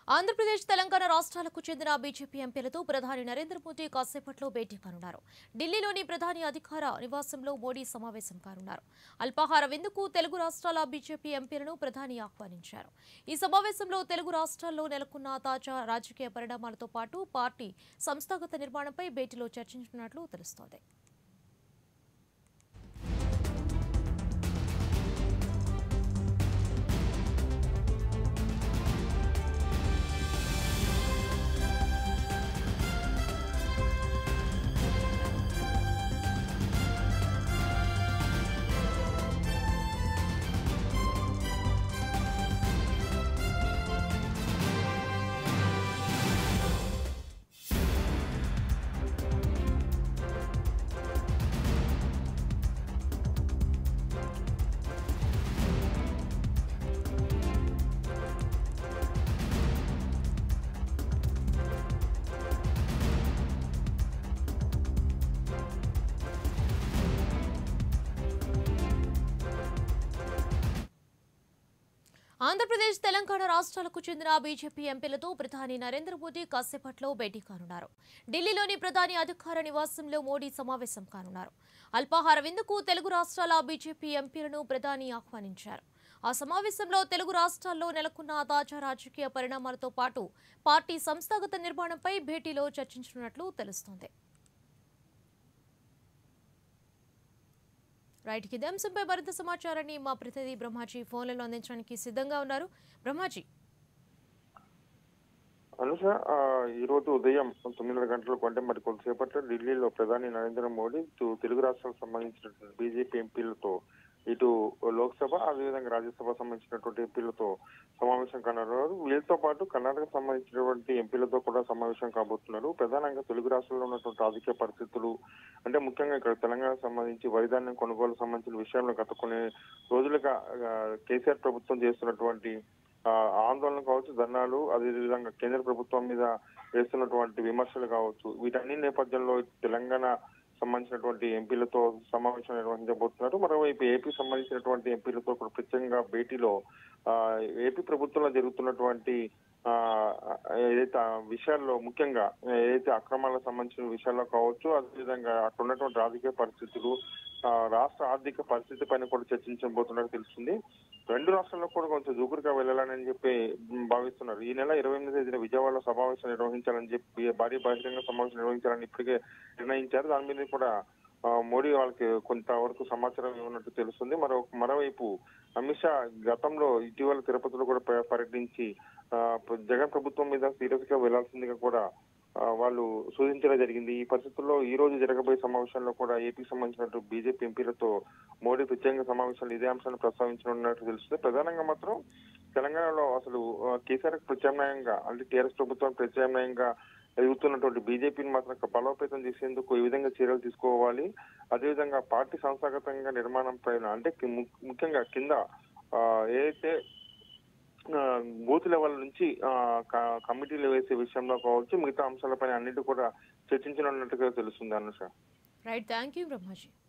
ఆంధ్రప్రదేశ్ తెలంగాణ రాష్ట్రాలకు చెందిన బీజేపీ ఎంపీలతో ప్రధాని నరేంద్ర మోదీ కాసేపట్లో భేటీ కానున్నారు ఢిల్లీలోని ప్రధాని అధికార నివాసంలో మోడీ సమావేశం కానున్నారు అల్పాహార విందుకు తెలుగు రాష్ట్రాల బీజేపీ ఎంపీలను ప్రధాని ఆహ్వానించారు ఈ సమావేశంలో తెలుగు రాష్ట్రాల్లో నెలకొన్న తాజా రాజకీయ పరిణామాలతో పాటు పార్టీ సంస్థాగత నిర్మాణంపై భేటీలో చర్చించనున్నట్లు తెలుస్తోంది ఆంధ్రప్రదేశ్ తెలంగాణ రాష్ట్రాలకు చెందిన బీజేపీ ఎంపీలతో ప్రధాని నరేంద్ర మోదీ కాసేపట్లో భేటీ కానున్నారు ఢిల్లీలోని ప్రధాని అధికార నివాసంలో మోడీ సమావేశం కానున్నారు అల్పాహార విందుకు తెలుగు రాష్ట్రాల బీజేపీ ఎంపీలను ప్రధాని ఆహ్వానించారు ఆ సమావేశంలో తెలుగు రాష్ట్రాల్లో నెలకొన్న తాజా రాజకీయ పరిణామాలతో పాటు పార్టీ సంస్థాగత నిర్మాణంపై భేటీలో చర్చించనున్నట్లు తెలుస్తోంది రైట్ ఇదే అంశంపై మరింత సమాచారాన్ని మా ప్రతినిధి బ్రహ్మాజీ ఫోన్లలో అందించడానికి సిద్ధంగా ఉన్నారు బ్రహ్మాజీ అనుష ఆ, ఈ రోజు ఉదయం తొమ్మిదిన్నర గంటలకు అంటే మరి కొంతసేపట్లో ఢిల్లీలో ప్రధాని నరేంద్ర మోడీ టు- తెలుగు రాష్ట్రాలకు సంబంధించినటువంటి బీజేపీ ఎంపీలతో ఇటు లోక్సభ అదేవిధంగా రాజ్యసభ సంబంధించినటువంటి ఎంపీలతో సమావేశం కానున్నారు వీళ్ళతో పాటు కర్ణాటక సంబంధించినటువంటి ఎంపీలతో కూడా సమావేశం కాబోతున్నారు ప్రధానంగా తెలుగు రాష్ట్రాల్లో ఉన్నటువంటి రాజకీయ పరిస్థితులు అంటే ముఖ్యంగా ఇక్కడ తెలంగాణ సంబంధించి వరిధాన్యం కొనుగోలు సంబంధించిన విషయంలో గత కొన్ని రోజులుగా ఆ, కేసీఆర్ ప్రభుత్వం చేస్తున్నటువంటి ఆ, ఆందోళన కావచ్చు ధర్నాలు అదేవిధంగా కేంద్ర ప్రభుత్వం మీద వేస్తున్నటువంటి విమర్శలు కావచ్చు వీటన్ని నేపథ్యంలో తెలంగాణ సంబంధించినటువంటి ఎంపీలతో సమావేశం నిర్వహించబోతున్నారు మరోవైపు ఏపీ సంబంధించినటువంటి ఎంపీలతో కూడా ప్రత్యేకంగా భేటీలో ఆ, ఏపీ ప్రభుత్వంలో జరుగుతున్నటువంటి ఆ, ఏదైతే ఆ విషయాల్లో ముఖ్యంగా ఏదైతే అక్రమాలకు సంబంధించిన విషయాల్లో కావచ్చు అదేవిధంగా అక్కడ ఉన్నటువంటి రాజకీయ పరిస్థితులు ఆ, రాష్ట్ర ఆర్థిక పరిస్థితి పైన కూడా చర్చించబోతున్నట్టు తెలుస్తుంది రెండు రాష్ట్రాల్లో కూడా కొంచెం దూకుడుగా వెళ్ళాలని చెప్పి మ్, భావిస్తున్నారు ఈ నెల ఇరవై ఎనిమిది తేదీన విజయవాడలో సమావేశం నిర్వహించాలని చెప్పి భారీ బహిరంగ సమావేశం నిర్వహించాలని ఇప్పటికే నిర్ణయించారు దాని మీద కూడా ఆ, మోడీ వాళ్ళకి కొంతవరకు సమాచారం ఇవ్వనట్టు తెలుస్తుంది మరో మరోవైపు అమిత్ షా గతంలో ఇటీవల తిరుపతిలో కూడా ప- పర్యటించి ఆ, జగన్ ప్రభుత్వం మీద సీరియస్ గా వెళ్లాల్సిందిగా కూడా ఆ, వాళ్ళు సూచించడం జరిగింది ఈ పరిస్థితుల్లో ఈ రోజు జరగబోయే సమావేశంలో కూడా ఏపీ సంబంధించినట్టు బీజేపీ ఎంపీలతో మోడీ ప్రత్యేక సమావేశాలు ఇదే అంశాన్ని ప్రస్తావించనున్నట్టు తెలుస్తుంది ప్రధానంగా మాత్రం తెలంగాణలో అసలు ఆ, కేసీఆర్ కు ప్రత్యామ్నాయంగా అంటే టీఆర్ఎస్ ప్రభుత్వం ప్రత్యామ్నాయంగా ఎదుగుతున్నటువంటి బీజేపీని మాత్రం బలోపేతం చేసేందుకు ఈ విధంగా చర్యలు తీసుకోవాలి అదేవిధంగా పార్టీ సంస్థాగతంగా నిర్మాణం పైన అంటే కి- ము- ముఖ్యంగా కింద ఆ, ఏదైతే ఆ, బూత్ లెవెల్ నుంచి ఆ, క- కమిటీలు వేసే విషయంలో కావచ్చు మిగతా అంశాలపైన అన్నిటి కూడా చర్చించనున్నట్టుగా తెలుస్తుంది Anusha right thank you Brahmaji